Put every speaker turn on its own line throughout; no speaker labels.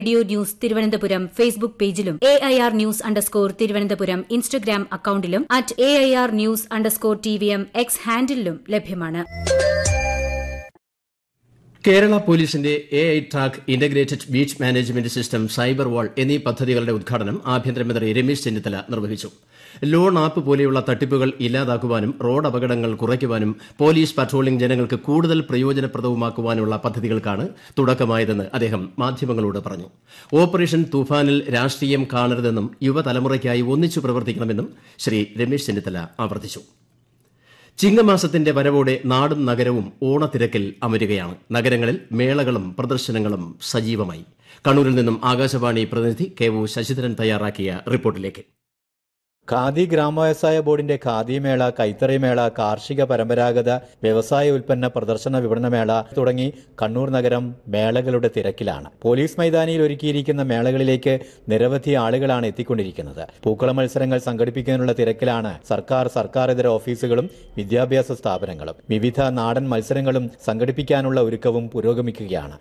radio news Thiruvananthapuram Facebook പേജിലും A I R news underscore Thiruvananthapuram Instagram അക്കൌണ്ടിലും at A I R news underscore T V M X ഹാൻഡിലും ലഭ്യമാണ്
കേരള പോലീസിന്റെ A I track integrated beach management system cyber wall എന്നീ പദ്ധതികളുടെ ഉദ്ഘാടനം ആഭ്യന്തരമന്ത്രി രമേശ് ചെന്നിത്തല നിർവഹിച്ചു ലോൺ ആപ്പ് പോലെയുള്ള തട്ടിപ്പുകൾ ഇല്ലാതാക്കുവാനും റോഡ് അപകടങ്ങൾ കുറയ്ക്കുവാനും പോലീസ് പട്രോളിംഗ് ജനങ്ങൾക്ക് കൂടുതൽ പ്രയോജനപ്രദവുമാക്കുവാനുള്ള പദ്ധതികൾക്കാണ് തുടക്കമായതെന്ന് അദ്ദേഹം മാധ്യമങ്ങളോട് പറഞ്ഞു ഓപ്പറേഷൻ തൂഫാനിൽ രാഷ്ട്രീയം കാണരുതെന്നും യുവതലമുറയ്ക്കായി ഒന്നിച്ചു പ്രവർത്തിക്കണമെന്നും ശ്രീ രമേശ് ചെന്നിത്തല ആവർത്തിച്ചു ചിങ്ങമാസത്തിന്റെ വരവോടെ നാടും നഗരവും ഓണത്തിരക്കിൽ അമരുകയാണ് നഗരങ്ങളിൽ മേളകളും പ്രദർശനങ്ങളും സജീവമായി കണ്ണൂരിൽ നിന്നും ആകാശവാണി പ്രതിനിധി കെ ഒ ശശിധരൻ തയ്യാറാക്കിയ റിപ്പോർട്ടിലേക്ക്
ഖാദി ഗ്രാമവ്യവസായ ബോർഡിന്റെ ഖാദി മേള കൈത്തറി മേള കാർഷിക പരമ്പരാഗത വ്യവസായ ഉൽപ്പന്ന പ്രദർശന വിപണനമേള തുടങ്ങി കണ്ണൂർ നഗരം മേളകളുടെ തിരക്കിലാണ് പോലീസ് മൈതാനിയിൽ ഒരുക്കിയിരിക്കുന്ന മേളകളിലേക്ക് നിരവധി ആളുകളാണ് എത്തിക്കൊണ്ടിരിക്കുന്നത് പൂക്കള മത്സരങ്ങൾ സംഘടിപ്പിക്കുന്നതിനുള്ള തിരക്കിലാണ് സർക്കാർ സർക്കാരിതര ഓഫീസുകളും വിദ്യാഭ്യാസ സ്ഥാപനങ്ങളും വിവിധ നാടൻ മത്സരങ്ങളും സംഘടിപ്പിക്കാനുള്ള ഒരുക്കവും പുരോഗമിക്കുകയാണ്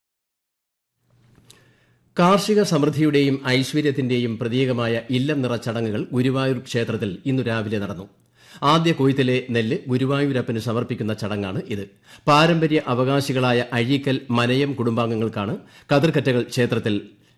കാർഷിക സമൃദ്ധിയുടെയും ഐശ്വര്യത്തിന്റെയും പ്രതീകമായ ഇല്ലം നിറ ചടങ്ങുകൾ ഗുരുവായൂർ ക്ഷേത്രത്തിൽ ഇന്നു രാവിലെ നടന്നു ആദ്യ കൊയ്ത്തിലെ നെല്ല് ഗുരുവായൂരപ്പന് സമർപ്പിക്കുന്ന ചടങ്ങാണ് ഇത് പാരമ്പര്യ അവകാശികളായ അഴീക്കൽ മനയം കുടുംബാംഗങ്ങൾക്കാണ് കതിർക്കറ്റകൾ ക്ഷേത്രത്തിൽ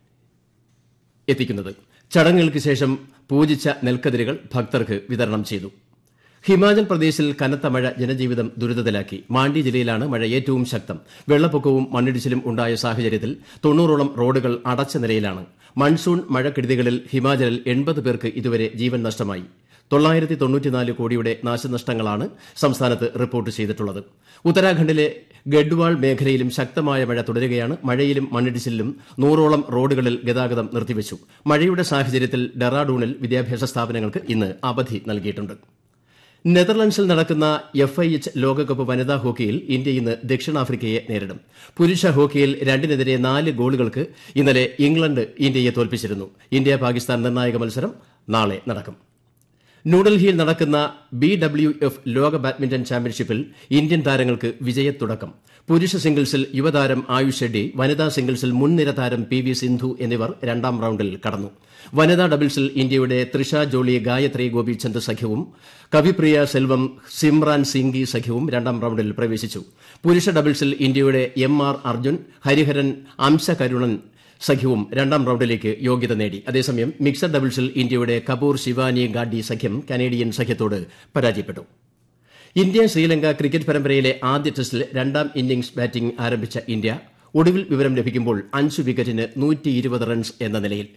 എത്തിക്കുന്നത് ചടങ്ങുകൾക്ക് ശേഷം പൂജിച്ച നെൽക്കതിരുകൾ ഭക്തർക്ക് വിതരണം ചെയ്തു ഹിമാചൽ പ്രദേശിൽ കനത്ത മഴ ജനജീവിതം ദുരിതത്തിലാക്കി മാണ്ഡി ജില്ലയിലാണ് മഴ ഏറ്റവും ശക്തം വെള്ളപ്പൊക്കവും മണ്ണിടിച്ചിലും ഉണ്ടായ സാഹചര്യത്തിൽ തൊണ്ണൂറോളം റോഡുകൾ അടച്ച നിലയിലാണ് മൺസൂൺ മഴക്കെടുതികളിൽ ഹിമാചലിൽ എൺപത് പേർക്ക് ഇതുവരെ ജീവൻ നഷ്ടമായി തൊള്ളായിരത്തി തൊണ്ണൂറ്റിനാല് കോടിയുടെ നാശനഷ്ടങ്ങളാണ് സംസ്ഥാനത്ത് റിപ്പോർട്ട് ചെയ്തിട്ടുള്ളത് ഉത്തരാഖണ്ഡിലെ ഗഡ്വാൾ മേഖലയിലും ശക്തമായ മഴ തുടരുകയാണ് മഴയിലും മണ്ണിടിച്ചിലിലും നൂറോളം റോഡുകളിൽ ഗതാഗതം നിർത്തിവച്ചു മഴയുടെ സാഹചര്യത്തിൽ ഡെറാഡൂണിൽ വിദ്യാഭ്യാസ സ്ഥാപനങ്ങൾക്ക് ഇന്ന് അവധി നൽകിയിട്ടുണ്ട് നെതർലൻഡ്സിൽ നടക്കുന്ന എഫ് ഐ എച്ച് ലോകകപ്പ് വനിതാ ഹോക്കിയിൽ ഇന്ത്യ ഇന്ന് ദക്ഷിണാഫ്രിക്കയെ നേരിടും പുരുഷ ഹോക്കിയിൽ രണ്ടിനെതിരെ നാല് ഗോളുകൾക്ക് ഇന്നലെ ഇംഗ്ലണ്ട് ഇന്ത്യയെ തോൽപ്പിച്ചിരുന്നു ഇന്ത്യ പാകിസ്ഥാൻ നിർണായക മത്സരം നാളെ നടക്കും ന്യൂഡൽഹിയിൽ നടക്കുന്ന ബി ഡബ്ല്യു എഫ് ലോക ബാഡ്മിന്റൺ ചാമ്പ്യൻഷിപ്പിൽ ഇന്ത്യൻ താരങ്ങൾക്ക് വിജയത്തുടക്കം പുരുഷ സിംഗിൾസിൽ യുവതാരം ആയുഷ് ഷെഡ്ഡി വനിതാ സിംഗിൾസിൽ മുൻനിര താരം പി വി സിന്ധു എന്നിവർ രണ്ടാം റൌണ്ടിൽ കടന്നു വനിതാ ഡബിൾസിൽ ഇന്ത്യയുടെ ത്രിഷ ജോളി ഗായത്രി ഗോപിചന്ദ് സഖ്യവും കവിപ്രിയ സെൽവം സിമ്രാൻ സിംഗി സഖ്യവും രണ്ടാം റൌണ്ടിൽ പ്രവേശിച്ചു പുരുഷ ഡബിൾസിൽ ഇന്ത്യയുടെ M R Arjun Hariharan Amsakarunan സഖ്യവും രണ്ടാം റൌണ്ടിലേക്ക് യോഗ്യത നേടി അതേസമയം മിക്സഡ് ഡബിൾസിൽ ഇന്ത്യയുടെ കപൂർ ശിവാനി ഗാഡി സഖ്യം കനേഡിയൻ സഖ്യത്തോട് പരാജയപ്പെട്ടു ഇന്ത്യ ശ്രീലങ്ക ക്രിക്കറ്റ് പരമ്പരയിലെ ആദ്യ ടെസ്റ്റിൽ രണ്ടാം ഇന്നിംഗ്സ് ബാറ്റിംഗ് ആരംഭിച്ച ഇന്ത്യ ഒടുവിൽ വിവരം ലഭിക്കുമ്പോൾ അഞ്ച് വിക്കറ്റിന് റൺസ് എന്ന നിലയിൽ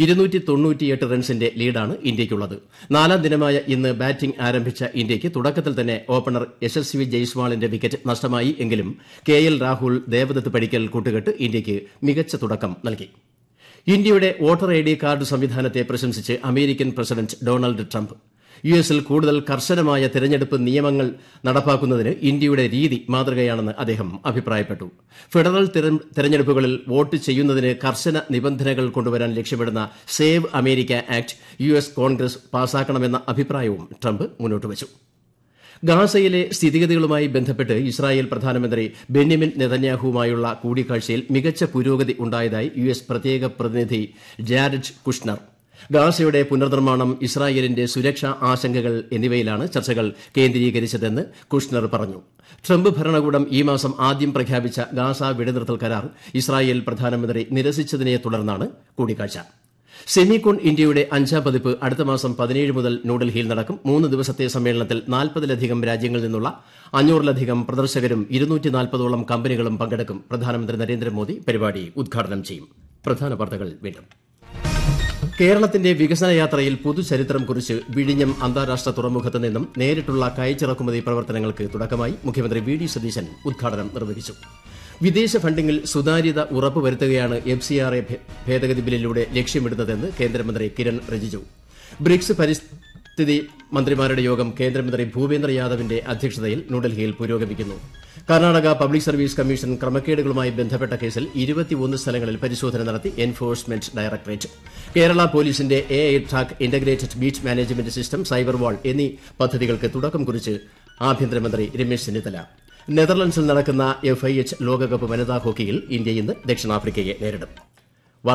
റൺസിന്റെ ലീഡാണ് ഇന്ത്യയ്ക്കുള്ളത് നാലാം ദിനമായ ഇന്ന് ബാറ്റിംഗ് ആരംഭിച്ച ഇന്ത്യയ്ക്ക് തുടക്കത്തിൽ തന്നെ ഓപ്പണർ യശസ്വി ജയ്സ്വാളിന്റെ വിക്കറ്റ് നഷ്ടമായി എങ്കിലും കെ എൽ രാഹുൽ ദേവദത്ത് പടിക്കൽ കൂട്ടുകെട്ട് ഇന്ത്യയ്ക്ക് മികച്ച തുടക്കം നൽകി ഇന്ത്യയുടെ വോട്ടർ ഐ ഡി കാർഡ് സംവിധാനത്തെ പ്രശംസിച്ച് അമേരിക്കൻ പ്രസിഡന്റ് ഡൊണാൾഡ് ട്രംപ് യു എസിൽ കൂടുതൽ കർശനമായ തെരഞ്ഞെടുപ്പ് നിയമങ്ങൾ നടപ്പാക്കുന്നതിന് ഇന്ത്യയുടെ രീതി മാതൃകയാണെന്ന് അദ്ദേഹം അഭിപ്രായപ്പെട്ടു ഫെഡറൽ തെരഞ്ഞെടുപ്പുകളിൽ വോട്ട് ചെയ്യുന്നതിന് കർശന നിബന്ധനകൾ കൊണ്ടുവരാൻ ലക്ഷ്യമിടുന്ന save America act U S Congress പാസാക്കണമെന്ന അഭിപ്രായവും ട്രംപ് മുന്നോട്ട് വച്ചു ഗാസയിലെ സ്ഥിതിഗതികളുമായി ബന്ധപ്പെട്ട് ഇസ്രായേൽ പ്രധാനമന്ത്രി ബെന്യമിൻ നെതന്യാഹുവുമായുള്ള കൂടിക്കാഴ്ചയിൽ മികച്ച പുരോഗതി ഉണ്ടായതായി യു എസ് പ്രത്യേക പ്രതിനിധി ജാരഡ് കുഷ്ണർ ഗാസയുടെ പുനർനിർമ്മാണം ഇസ്രായേലിന്റെ സുരക്ഷാ ആശങ്കകൾ എന്നിവയിലാണ് ചർച്ചകൾ കേന്ദ്രീകരിച്ചതെന്ന് കുഷ്ണർ പറഞ്ഞു ട്രംപ് ഭരണകൂടം ഈ മാസം ആദ്യം പ്രഖ്യാപിച്ച ഗാസ വെടിനിർത്തൽ കരാർ ഇസ്രായേൽ പ്രധാനമന്ത്രി നിരസിച്ചതിനെ തുടർന്നാണ് കൂടിക്കാഴ്ച സെമികോൺ ഇന്ത്യയുടെ അഞ്ചാം പതിപ്പ് അടുത്ത മാസം പതിനേഴ് മുതൽ ന്യൂഡൽഹിയിൽ നടക്കും മൂന്ന് ദിവസത്തെ സമ്മേളനത്തിൽ നാൽപ്പതിലധികം രാജ്യങ്ങളിൽ നിന്നുള്ള അഞ്ഞൂറിലധികം പ്രദർശകരും ഇരുന്നൂറ്റി നാൽപ്പതോളം കമ്പനികളും പങ്കെടുക്കും പ്രധാനമന്ത്രി നരേന്ദ്രമോദി പരിപാടി ഉദ്ഘാടനം ചെയ്യും പ്രധാന വാർത്തകൾ വീണ്ടും കേരളത്തിന്റെ വികസന യാത്രയിൽ പുതുചരിത്രം കുറിച്ച് വിഴിഞ്ഞം അന്താരാഷ്ട്ര തുറമുഖത്ത് നിന്നും നേരിട്ടുള്ള കയറ്റിറക്കുമതി പ്രവർത്തനങ്ങൾക്ക് തുടക്കമായി മുഖ്യമന്ത്രി വി ഡി സതീശൻ ഉദ്ഘാടനം നിർവഹിച്ചു വിദേശ ഫണ്ടിംഗിൽ സുതാര്യത ഉറപ്പുവരുത്തുകയാണ് എഫ് സി ആർ എ ഭേദഗതി ബില്ലിലൂടെ ലക്ഷ്യമിടുന്നതെന്ന് കേന്ദ്രമന്ത്രി കിരൺ റിജിജു ബ്രിക്സ് പരിസ്ഥിതി മന്ത്രിമാരുടെ യോഗം കേന്ദ്രമന്ത്രി ഭൂപേന്ദ്ര യാദവിന്റെ അധ്യക്ഷതയിൽ ന്യൂഡൽഹിയിൽ പുരോഗമിക്കുന്നു കർണാടക പബ്ലിക് സർവീസ് കമ്മീഷൻ ക്രമക്കേടുകളുമായി ബന്ധപ്പെട്ട കേസിൽ ഇരുപത്തിയൊന്ന് സ്ഥലങ്ങളിൽ പരിശോധന നടത്തി എൻഫോഴ്സ്മെന്റ് ഡയറക്ടറേറ്റ് കേരള പോലീസിന്റെ A I track integrated beach management system cyber wall എന്നീ പദ്ധതികൾക്ക് തുടക്കം കുറിച്ച് ആഭ്യന്തരമന്ത്രി രമേശ് ചെന്നിത്തല നെതർലൻഡ്സിൽ നടക്കുന്ന എഫ് ഐ എച്ച് ലോകകപ്പ് വനിതാ ഹോക്കിയിൽ ഇന്ത്യ ഇന്ന് ദക്ഷിണാഫ്രിക്കയെ നേരിടും